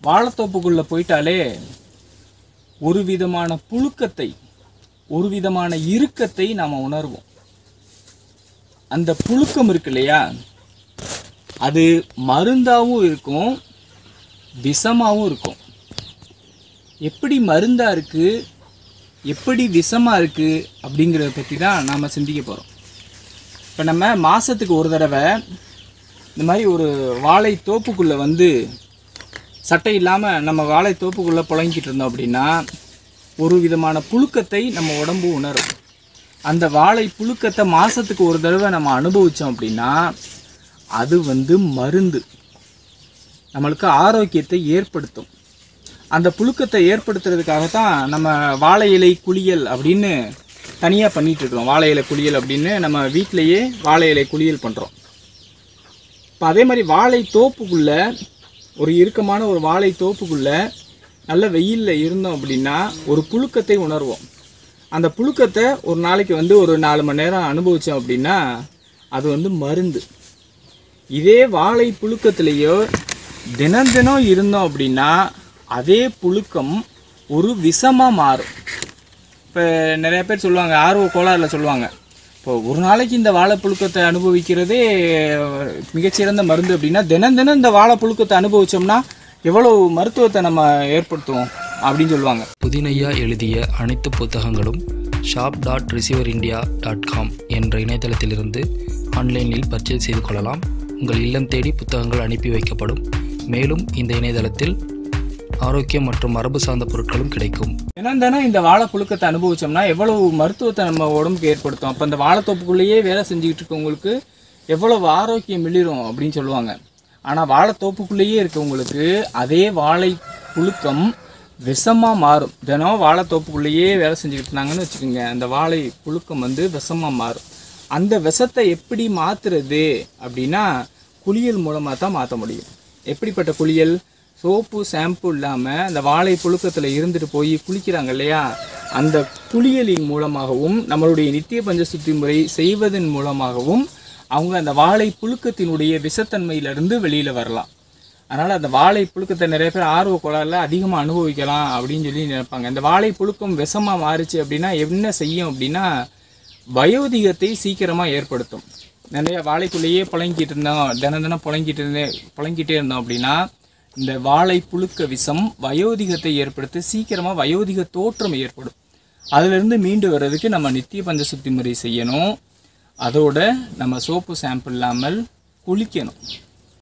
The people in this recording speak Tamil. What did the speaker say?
வாழைத்தோப்புக்குள்ளே போயிட்டாலே ஒரு விதமான புழுக்கத்தை ஒரு விதமான இறுக்கத்தை நாம் உணர்வோம் அந்த புழுக்கம் இருக்கு இல்லையா அது மருந்தாகவும் இருக்கும் விஷமாகவும் இருக்கும் எப்படி மருந்தாக இருக்குது எப்படி விஷமாக இருக்குது அப்படிங்கிறத பற்றி தான் நாம் சிந்திக்க போகிறோம் இப்போ நம்ம மாதத்துக்கு ஒரு தடவை இந்த மாதிரி ஒரு வாழை தோப்புக்குள்ளே வந்து சட்டை இல்லாமல் நம்ம வாழை தோப்புக்குள்ளே புழங்கிட்டு இருந்தோம் அப்படின்னா ஒரு விதமான புழுக்கத்தை நம்ம உடம்பு உணரும் அந்த வாழை புழுக்கத்தை மாதத்துக்கு ஒரு தடவை நம்ம அனுபவித்தோம் அப்படின்னா அது வந்து மருந்து நம்மளுக்கு ஆரோக்கியத்தை ஏற்படுத்தும் அந்த புழுக்கத்தை ஏற்படுத்துறதுக்காக தான் நம்ம வாழை இலை குளியல் அப்படின்னு தனியாக பண்ணிட்டு இருக்கிறோம் வாழை இலை குளியல் அப்படின்னு நம்ம வீட்டிலையே வாழை இலை குளியல் பண்ணுறோம் இப்போ அதே மாதிரி வாழை தோப்புக்குள்ள ஒரு இறுக்கமான ஒரு வாழை தோப்புக்குள்ள நல்ல வெயிலில் இருந்தோம் அப்படின்னா ஒரு புழுக்கத்தை உணர்வோம் அந்த புழுக்கத்தை ஒரு நாளைக்கு வந்து ஒரு நாலு மணி நேரம் அனுபவித்தோம் அப்படின்னா அது வந்து மருந்து இதே வாழை புழுக்கத்திலேயோ தினம் தினம் இருந்தோம் அப்படின்னா அதே புழுக்கம் ஒரு விஷமாக மாறும் இப்போ நிறைய பேர் சொல்லுவாங்க ஆர்வ கோளாறுல சொல்லுவாங்க இப்போ ஒரு நாளைக்கு இந்த வாழை புழுக்கத்தை அனுபவிக்கிறதே மிகச்சிறந்த மருந்து அப்படின்னா தினம் தினம் இந்த வாழை புழுக்கத்தை அனுபவிச்சோம்னா எவ்வளவு மருத்துவத்தை நம்ம ஏற்படுத்துவோம் அப்படின்னு சொல்லுவாங்க புதினையா எழுதிய அனைத்து புத்தகங்களும் shop dot receiver India dot com என்ற இணையதளத்திலிருந்து ஆன்லைனில் பர்ச்சேஸ் செய்து கொள்ளலாம் உங்கள் இல்லம் தேடி புத்தகங்கள் அனுப்பி வைக்கப்படும் மேலும் இந்த இணையதளத்தில் ஆரோக்கியம் மற்றும் மரபு சார்ந்த பொருட்களும் கிடைக்கும் தினம் தினம் இந்த வாழை புழுக்கத்தை அனுபவிச்சோம்னா எவ்வளவு மருத்துவத்தை நம்ம உடம்புக்கு ஏற்படுத்தும் அப்போ இந்த வாழைத்தோப்புக்குள்ளேயே வேலை செஞ்சுக்கிட்டு இருக்கவங்களுக்கு எவ்வளவு ஆரோக்கியம் மிளிரும் அப்படின்னு சொல்லுவாங்க ஆனால் வாழைத்தோப்புக்குள்ளேயே இருக்கவங்களுக்கு அதே வாழை புழுக்கம் விஷமாக மாறும் தினம் வாழைத்தோப்புக்குள்ளேயே வேலை செஞ்சுக்கிட்டு இருந்தாங்கன்னு வச்சுக்கோங்க அந்த வாழை புழுக்கம் வந்து விஷமாக மாறும் அந்த விஷத்தை எப்படி மாற்றுறது அப்படின்னா குளியல் மூலமாக தான் மாற்ற முடியும் எப்படிப்பட்ட குளியல் சோப்பு ஷாம்பு இல்லாமல் அந்த வாழை புழுக்கத்தில் இருந்துட்டு போய் குளிக்கிறாங்க இல்லையா அந்த குளியலின் மூலமாகவும் நம்மளுடைய நித்திய பஞ்சசுத்தி முறை செய்வதன் மூலமாகவும் அவங்க அந்த வாழை புழுக்கத்தினுடைய விஷத்தன்மையிலிருந்து வெளியில் வரலாம் அதனால் அந்த வாழை புழுக்கத்தை நிறைய பேர் ஆர்வ கோளாறுல அதிகமாக அனுபவிக்கலாம் அப்படின்னு சொல்லி நினைப்பாங்க இந்த வாழை புழுக்கம் விஷமாக மாறுச்சு அப்படின்னா என்ன செய்யும் அப்படின்னா வயோதிகத்தை சீக்கிரமாக ஏற்படுத்தும் நிறைய வாழைக்குள்ளேயே புழங்கிட்டு இருந்தோம் தினம் தினம் புழங்கிட்டு இருந்தே புழங்கிட்டே இருந்தோம் அப்படின்னா இந்த வாழை புழுக்க விஷம் வயோதிகத்தை ஏற்படுத்தி சீக்கிரமாக வயோதிக தோற்றம் ஏற்படும் அதிலிருந்து மீண்டு வர்றதுக்கு நம்ம நித்திய பஞ்சசுத்தி முறை செய்யணும் அதோட நம்ம சோப்பு ஷாம்பு இல்லாமல் குளிக்கணும்